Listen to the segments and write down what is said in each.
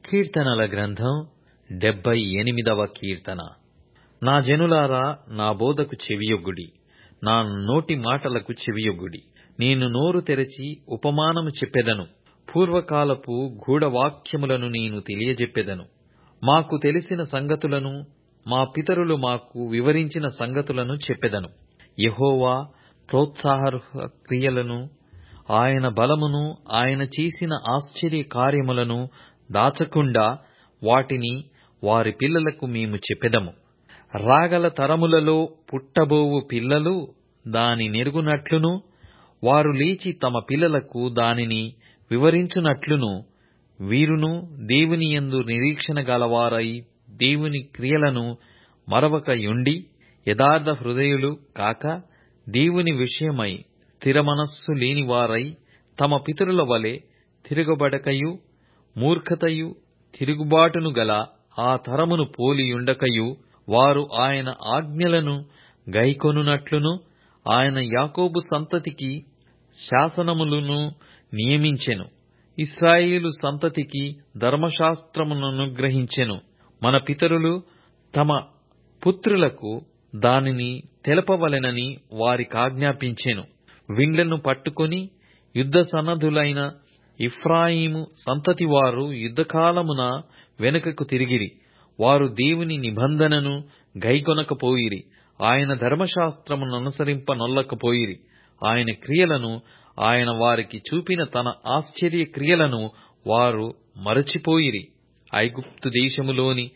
కీర్తనల గ్రంథం డెబ్బై ఎనిమిదవ కీర్తన నా జనులారా నా బోధకు చెవియొగ్గుడి నా నోటి మాటలకు చెవియొగ్గుడి నేను నోరు తెరచి ఉపమానము చెప్పెదను పూర్వకాలపు గూఢవాక్యములను నేను తెలియజెప్పెదను మాకు తెలిసిన సంగతులను మా పితరులు మాకు వివరించిన సంగతులను చెప్పెదను యెహోవా ప్రోత్సాహక క్రియలను ఆయన బలమును ఆయన చేసిన ఆశ్చర్య కార్యములను దాచకుండా వాటిని వారి పిల్లలకు మేము చెప్పెదము రాగల తరములలో పుట్టబోవు పిల్లలు దాని నెరుగునట్లును వారు లేచి తమ పిల్లలకు దానిని వివరించునట్లును వీరును దేవుని యందు నిరీక్షణ గలవారై దేవుని క్రియలను మరవక యుండి యథార్థ హృదయులు కాక దేవుని విషయమై స్థిర మనస్సు లేనివారై తమ పితరుల వలె తిరగబడకయు మూర్ఖతయు తిరుగుబాటును గల ఆ తరమును పోలియుండకయు వారు ఆయన ఆజ్ఞలను గైకొనునట్లును ఆయన యాకోబు సంతతికి శాసనములను నియమించెను ఇశ్రాయేలు సంతతికి ధర్మశాస్త్రముననుగ్రహించెను మన పితరులు తమ పుత్రులకు దానిని తెలపవలెనని వారికాజ్ఞాపించెను విండ్లను పట్టుకొని యుద్ధ సన్నద్ధులైన ఇఫ్రాయిము సంతతివారు యుద్ధకాలమున వెనుకకు తిరిగిరి వారు దేవుని నిబంధనను గైకొనకపోయిరి ఆయన ధర్మశాస్త్రముననుసరింప నొల్లకపోయిరి ఆయన క్రియలను ఆయన వారికి చూపిన తన ఆశ్చర్య క్రియలను వారు మరచిపోయిరి ఐగుప్తు దేశములోని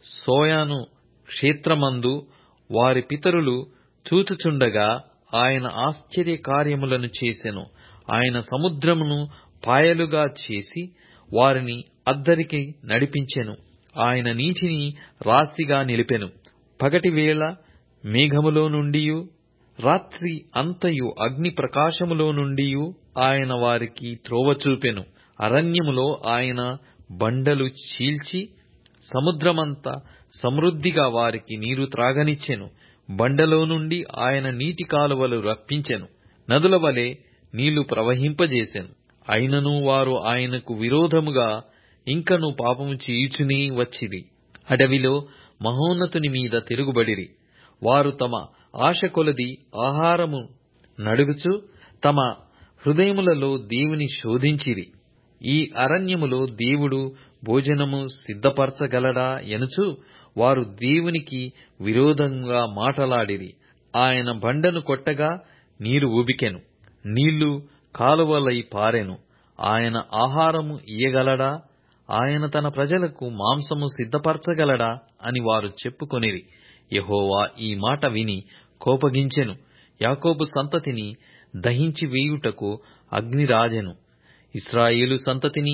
సోయాను క్షేత్రమందు వారి పితరులు చూచుచుండగా ఆయన ఆశ్చర్య కార్యములను చేసెను ఆయన సముద్రమును పాయలుగా చేసి వారిని అద్దరికి నడిపించెను ఆయన నీటిని రాశిగా నిలిపెను పగటివేళ మేఘములో నుండియు రాత్రి అంతయు అగ్ని ప్రకాశములో నుండియు ఆయన వారికి త్రోవ చూపెను అరణ్యములో ఆయన బండలు చీల్చి సముద్రమంత సమృద్ధిగా వారికి నీరు త్రాగనిచ్చెను బండలో నుండి ఆయన నీటి కాలువలు రప్పించెను నదుల వలె నీళ్లు ప్రవహింపజేసెను అయినను వారు ఆయనకు విరోధముగా ఇంకను పాపము చేయుచునే వచ్చిరి అడవిలో మహోన్నతుని మీద తిరుగుబడిరి వారు తమ ఆశ కొలది ఆహారము నడుగుచు తమ హృదయములలో దేవుని శోధించిరి ఈ అరణ్యములో దేవుడు భోజనము సిద్ధపరచగలడా ఎనుచు వారు దేవునికి విరోధంగా మాటలాడిరి ఆయన బండను కొట్టగా నీరు ఉబికెను నీళ్లు కాలువలై పారెను ఆయన ఆహారము ఇయ్యగలడా ఆయన తన ప్రజలకు మాంసము సిద్ధపరచగలడా అని వారు చెప్పుకొనిరి యహోవా ఈ మాట విని కోపగించెను యాకోబు సంతతిని దహించి వేయుటకు అగ్ని రాజెను ఇస్రాయేలు సంతతిని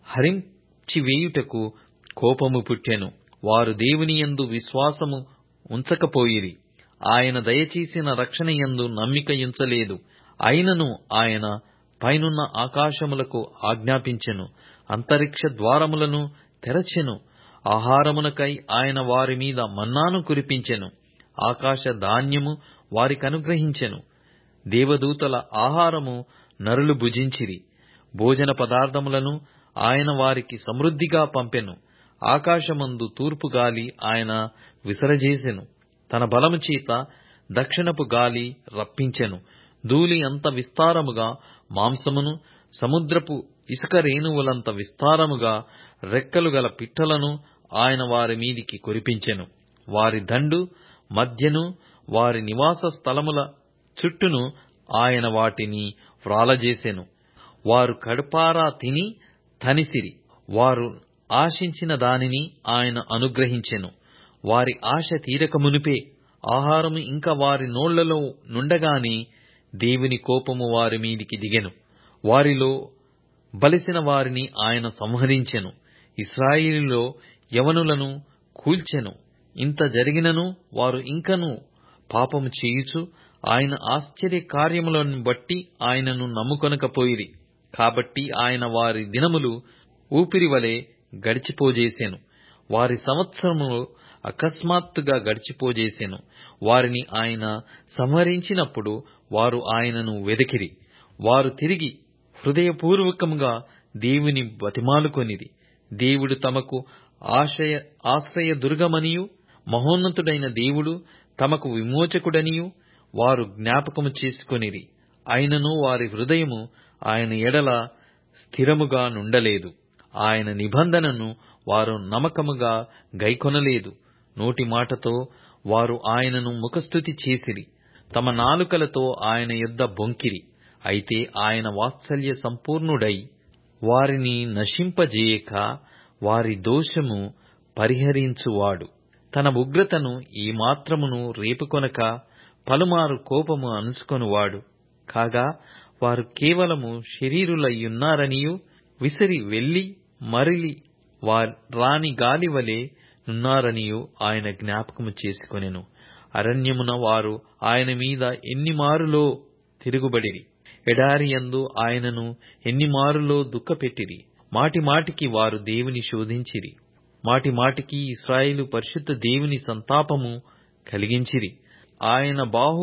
హరించి వేయుటకు కోపము పుట్టెను వారు దేవుని యందు విశ్వాసము ఉంచకపోయిరి ఆయన దయచేసిన రక్షణ యందు నమ్మిక ఉంచలేదు అయినను ఆయన పైనున్న ఆకాశములకు ఆజ్ఞాపించెను అంతరిక్ష ద్వారములను తెరచెను ఆహారమునకై ఆయన వారి మీద మన్నాను కురిపించెను ఆకాశ ధాన్యము వారికనుగ్రహించెను దేవదూతల ఆహారము నరులు భుజించిరి భోజన పదార్థములను ఆయన వారికి సమృద్ధిగా పంపెను ఆకాశమందు తూర్పు గాలి ఆయన విసరజేసెను తన బలము చేత దక్షిణపు గాలి రప్పించెను ధూళి అంత విస్తారముగా మాంసమును సముద్రపు ఇసుక రేణువులంత విస్తారముగా రెక్కలు గల పిట్టలను ఆయన వారి మీదికి కురిపించెను వారి దండు మధ్యను వారి నివాస స్థలముల చుట్టూను ఆయన వాటిని వ్రాలజేసెను వారు కడుపారా తిని తనిసిరి వారు ఆశించిన దానిని ఆయన అనుగ్రహించెను వారి ఆశ తీరక మునిపే ఆహారము ఇంకా వారి నోళ్లలో నుండగానే దేవుని కోపము వారి మీదికి దిగెను వారిలో బలిసిన వారిని ఆయన సంహరించెను ఇస్రాయిలులో యవనులను కూల్చెను ఇంత జరిగినను వారు ఇంకను పాపము చేయుచు ఆయన ఆశ్చర్య కార్యములను బట్టి ఆయనను నమ్ముకొనకపోయిరి కాబట్టి ఆయన వారి దినములు ఊపిరి వలె గడిచిపోజేసెను వారి సంవత్సరములు అకస్మాత్తుగా గడిచిపోజేసెను వారిని ఆయన సంహరించినప్పుడు వారు ఆయనను వెదికిరి వారు తిరిగి హృదయపూర్వకముగా దేవుని బతిమాలుకొనిరి దేవుడు తమకు ఆశయ ఆశ్రయ దుర్గమనియు మహోన్నతుడైన దేవుడు తమకు విమోచకుడనియు వారు జ్ఞాపకము చేసుకొనిరి అయినను వారి హృదయము ఆయన ఎడల స్థిరముగా నుండలేదు ఆయన నిబంధనను వారు నమ్మకముగా గైకొనలేదు నోటి మాటతో వారు ఆయనను ముఖస్థుతి చేసిరి తమ నాలుకలతో ఆయన యొద్ద బొంకిరి అయితే ఆయన వాత్సల్య సంపూర్ణుడై వారిని నశింపజేయక వారి దోషము పరిహరించువాడు తన ఉగ్రతను ఈ మాత్రమును రేపుకొనక పలుమారు కోపము అణుచుకొనువాడు కాగా వారు కేవలము శరీరులయ్యున్నారనియు విసిరి వెళ్లి మరలి వారి రాని గాలి వలె నున్నారనియు ఆయన జ్ఞాపకము చేసుకొనెను అరణ్యమున వారు ఆయన మీద ఎన్ని మారులో తిరుగుబడిరి ఎడారి యందు ఆయనను ఎన్ని మారులో దుఃఖపెట్టిరి మాటి మాటికి వారు దేవుని శోధించిరి మాటి మాటికి ఇస్రాయేలు పరిశుద్ధ దేవుని సంతాపము కలిగించిరి ఆయన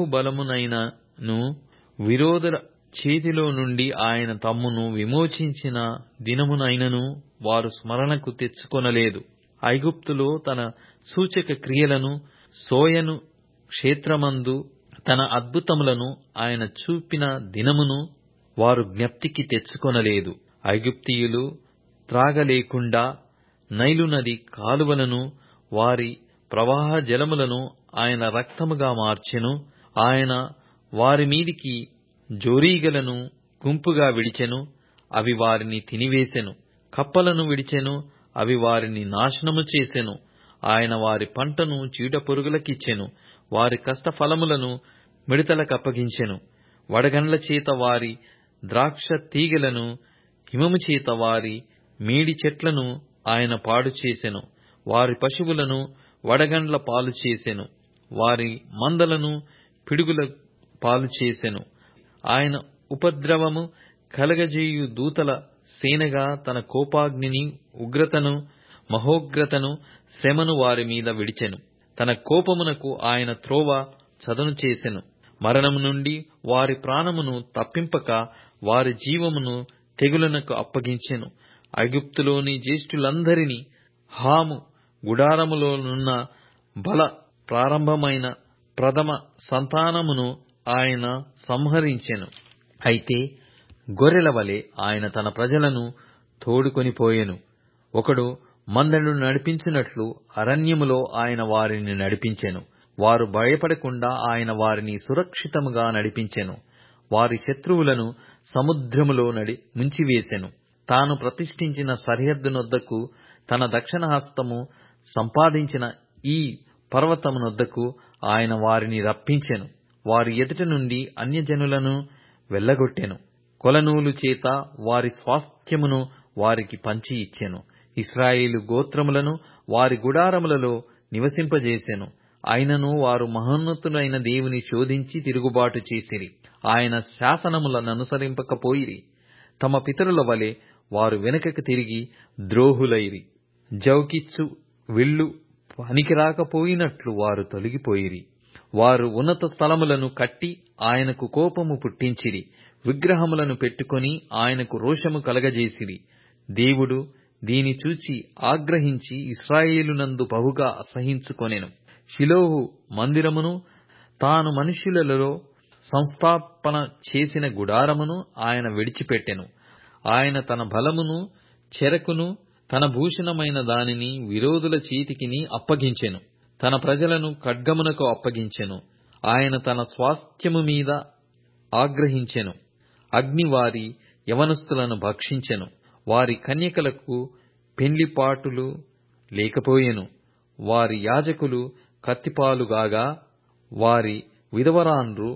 బాహుబలమునైనను విరోధుల చేతిలో నుండి ఆయన తమ్మును విమోచించిన దినమునైనను వారు స్మరణకు తెచ్చుకొనలేదు ఐగుప్తులో తన సూచక క్రియలను సోయను క్షేత్రమందు తన అద్భుతములను ఆయన చూపిన దినమును వారు జ్ఞప్తికి తెచ్చుకొనలేదు ఐగుప్తీయులు త్రాగలేకుండా నైలు నది కాలువలను వారి ప్రవాహ జలములను ఆయన రక్తముగా మార్చెను ఆయన వారి మీదికి జోరీగలను గుంపుగా విడిచెను అవి వారిని తినివేసెను కప్పలను విడిచెను అవి వారిని నాశనము చేసెను ఆయన వారి పంటను చీడపురుగులకిచ్చెను వారి కష్టఫలములను మిడతలకప్పగించెను వడగండ్ల చేత వారి ద్రాక్ష తీగెలను హిమము చేత వారి మేడి చెట్లను ఆయన పాడు చేసెను వారి పశువులను వడగండ్ల పాలు చేసెను వారి మందలను పిడుగుల పాలు చేసెను ఆయన ఉపద్రవము కలగజేయు దూతల సేనగా తన కోపాగ్నిని ఉగ్రతను మహోగ్రతను శ్రమను వారి మీద విడిచెను తన కోపమునకు ఆయన త్రోవ చదును చేసెను మరణము నుండి వారి ప్రాణమును తప్పింపక వారి జీవమును తెగులనకు అప్పగించెను ఐగుప్తులోని జ్యేష్ఠులందరినీ హాము గుడారములోనున్న బల ప్రారంభమైన ప్రథమ సంతానమును ఆయన సంహరించెను అయితే గొర్రెల వలె ఆయన తన ప్రజలను తోడుకొని పోయెను ఒకడు మందను నడిపించినట్లు అరణ్యములో ఆయన వారిని నడిపించెను వారు భయపడకుండా ఆయన వారిని సురక్షితముగా నడిపించెను వారి శత్రువులను సముద్రములో నడి ముంచివేసెను తాను ప్రతిష్ఠించిన సరిహద్దునొద్దకు తన దక్షిణ హస్తము సంపాదించిన ఈ పర్వతమునొద్దకు ఆయన వారిని రప్పించెను వారి ఎదుట నుండి అన్యజనులను వెళ్ళగొట్టెను కొలనూలు చేత వారి స్వాస్థ్యమును వారికి పంచి ఇచ్చెను ఇస్రాయేలు గోత్రములను వారి గుడారములలో నివసింపజేసెను అయినను వారు మహోన్నతుడైన దేవుని శోధించి తిరుగుబాటు చేసిరి ఆయన శాసనములను అనుసరింపకపోయిరి తమ పితరుల వలె వారు వెనుకకు తిరిగి ద్రోహులైరి జౌకిచ్చు విల్లు పనికిరాకపోయినట్లు వారు తొలగిపోయిరి వారు ఉన్నత స్థలములను కట్టి ఆయనకు కోపము పుట్టించిరి విగ్రహములను పెట్టుకొని ఆయనకు రోషము కలగజేసిరి దేవుడు దీని చూచి ఆగ్రహించి ఇస్రాయేలునందు బహుగా అసహించుకొనెను షిలోహు మందిరమును తాను మనుష్యులలో సంస్థాపన చేసిన గుడారమును ఆయన విడిచిపెట్టెను ఆయన తన బలమును చెరకును తన భూషణమైన దానిని విరోధుల చేతికిని అప్పగించెను తన ప్రజలను ఖడ్గమునకు అప్పగించెను ఆయన తన స్వాస్థ్యము మీద ఆగ్రహించెను అగ్ని వారి యవనస్తులను భక్షించెను వారి కన్యకలకు పెండ్లిపాటులు లేకపోయెను వారి యాజకులు కత్తిపాలుగాగా వారి విధవరాండ్రు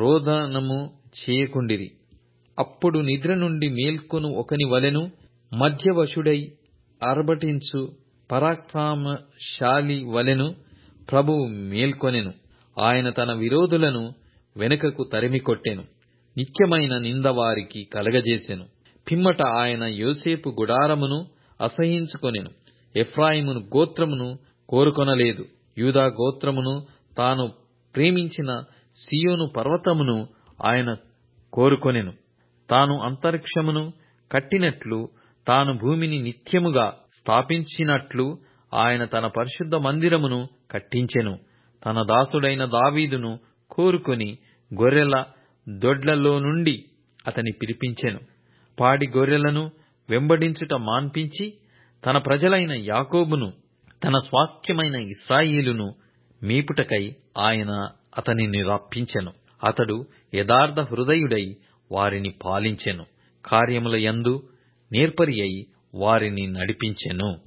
రోదనము చేయకుండిరి అప్పుడు నిద్ర నుండి మేల్కొను ఒకని వలెను మధ్యవశుడై అరబటించు పరాక్రమశాలి వలెను ప్రభువు మేల్కొనెను ఆయన తన విరోధులను వెనుకకు తరిమికొట్టెను నిత్యమైన నింద వారికి కలగజేసెను పిమ్మట ఆయన యోసేపు గుడారమును అసహించుకొనెను ఎఫ్రాయిమును గోత్రమును కోరుకొనలేదు యూదా గోత్రమును తాను ప్రేమించిన సియోను పర్వతమును ఆయన కోరుకొనెను తాను అంతరిక్షమును కట్టినట్లు తాను భూమిని నిత్యముగా స్థాపించినట్లు ఆయన తన పరిశుద్ధ మందిరమును కట్టించెను తన దాసుడైన దావీదును కోరుకొని గొర్రెల దొడ్లలో నుండి అతని పిలిపించెను పాడి గొర్రెలను వెంబడించుట మాన్పించి తన ప్రజలైన యాకోబును తన స్వాస్థ్యమైన ఇస్రాయిలును మీపుటకై ఆయన అతనిని రప్పించెను అతడు యథార్థ హృదయుడై వారిని పాలించెను కార్యముల యందు నేర్పరి అయి వారిని నడిపించెను